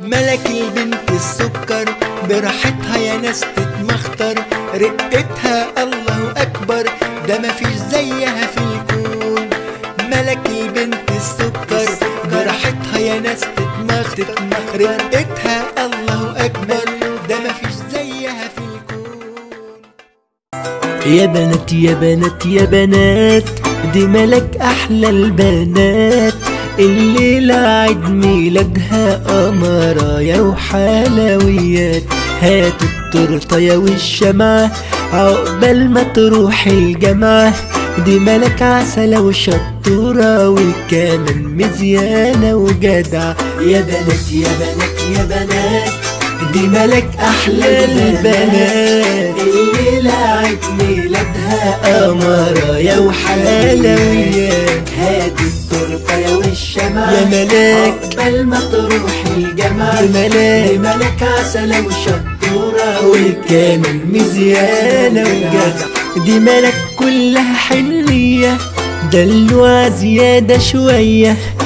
ملك البنت السكر براحتها يا ناس تتمخطر رقتها الله أكبر ده مفيش زيها في الكون ملك البنت السكر براحتها يا ناس تتمخطر رقتها الله أكبر ده مفيش زيها في الكون يا بنات يا بنات يا بنات دي ملك احلى البنات الليلة عيد ميلادها قمرايا وحلويات هاتوا التورتاية والشمعة عقبال ما تروح الجامعة دي ملك عسلة وشطورة وكمان مزيانة وجدعة يا بنات يا بنات يا بنات دي ملك احلى البنات الليلة عيد ميلادها قمرايا وحلويات هاتي التورتاية والشمعة يا ملاك عقبال ما تروح الجامعة يا ملاك دي ملك عسلة وشطورة وكمان مزيانة وجدع دي ملك كلها حنية دلوعة زيادة شوية